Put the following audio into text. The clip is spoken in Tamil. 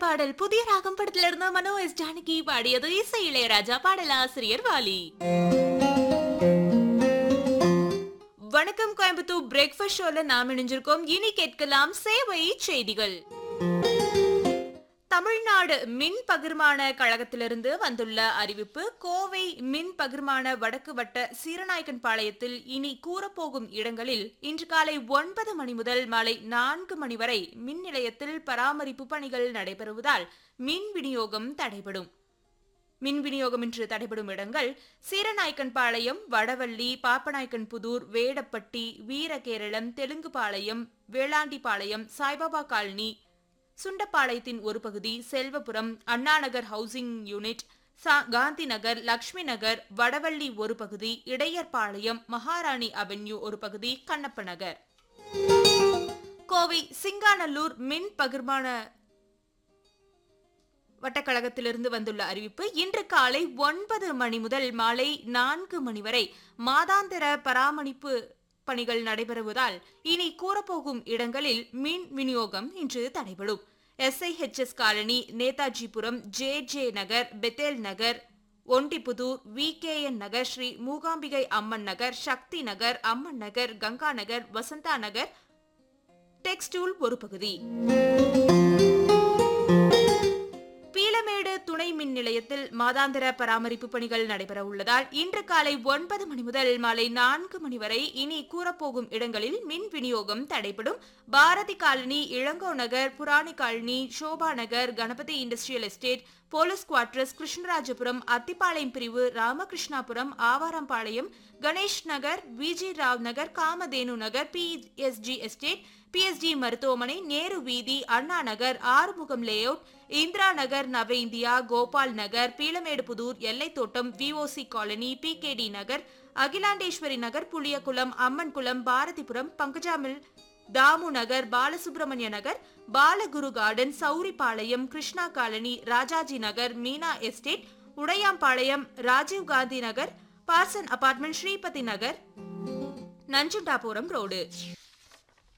பாடல் புதிய ராகம் படத்துல இருந்த மனோ எஸ் ஜானகி பாடியது இசை இளையராஜா பாடலாசிரியர் வாலி வணக்கம் கோயம்புத்தூர் பிரேக்ஃபாஸ்ட் ஷோல நாம் இணைஞ்சிருக்கோம் இனி கேட்கலாம் சேவை செய்திகள் தமிழ்நாடு மின் பகிர்மான கழகத்திலிருந்து வந்துள்ள அறிவிப்பு கோவை மின் பகிர்மான வடக்கு வட்ட சீரநாயக்கன் பாளையத்தில் இனி கூறப்போகும் இடங்களில் இன்று காலை ஒன்பது மணி முதல் மாலை நான்கு மணி வரை மின் நிலையத்தில் பராமரிப்பு பணிகள் நடைபெறுவதால் மின் விநியோகம் தடைபடும் மின் விநியோகம் இன்று தடைபடும் இடங்கள் சீரநாயக்கன்பாளையம் வடவள்ளி பாப்பநாயக்கன் புதூர் வேடப்பட்டி வீரகேரளம் தெலுங்குபாளையம் வேளாண்டிபாளையம் சாய்பாபா காலனி சுண்டப்பாளையத்தின் ஒரு பகுதி செல்வபுரம் அண்ணாநகர் ஹவுசிங் யூனிட் சா- காந்தி நகர் லக்ஷ்மி நகர் வடவள்ளி ஒரு பகுதி இடையர்பாளையம் மகாராணி அவென்யூ ஒரு பகுதி கண்ணப்ப நகர் கோவை சிங்காநல்லூர் மின் பகிர்மான வட்டக்கழகத்திலிருந்து வந்துள்ள அறிவிப்பு இன்று காலை ஒன்பது மணி முதல் மாலை நான்கு மணி வரை மாதாந்திர பராமரிப்பு பணிகள் நடைபெறுவதால் இனி கூறப்போகும் இடங்களில் மின் விநியோகம் இன்று தடைபடும் SIHS colony Nethajipuram J J Nagar Bethel Nagar Ondipudur VKN Nagar Sri Mookambigai Amman Nagar Sakthi Nagar Amman Nagar Ganga Nagar Vasantha Nagar Textool ஒரு பகுதி பீலமேடு துணை மின் நிலையத்தில் மாதாந்திர பராமரிப்பு பணிகள் நடைபெற உள்ளதால் இன்று காலை ஒன்பது மணி முதல் மாலை நான்கு மணி வரை இனி கூறப்போகும் இடங்களில் மின் விநியோகம் தடைபடும் Bharathi colony Ilango Nagar Purani colony Sobha Nagar Ganapathy industrial estate police quarters Krishnarajapuram Athipalayam பிரிவு Ramakrishnapuram Avarampalayam Ganesh Nagar Viji Rao Nagar Kamadhenu Nagar PSG estate PSG மருத்துவமனை நேரு வீதி Anna Nagar Arumugam layout Indira Nagar Nava India Gopal Nagar Peelamedu Pudur Ellaithottam VOC colony PKD Nagar Akilandeswari Nagar Puliyakulam Ammankulam Bharathipuram Pankaja mill Thamu Nagar Balasubramania Nagar Balaguru garden Sowripalayam Krishna colony Rajaji நகர் Meena estate Udayampalayam Rajiv Gandhi Nagar Parson apartment Sripathi Nagar Nanjundapuram road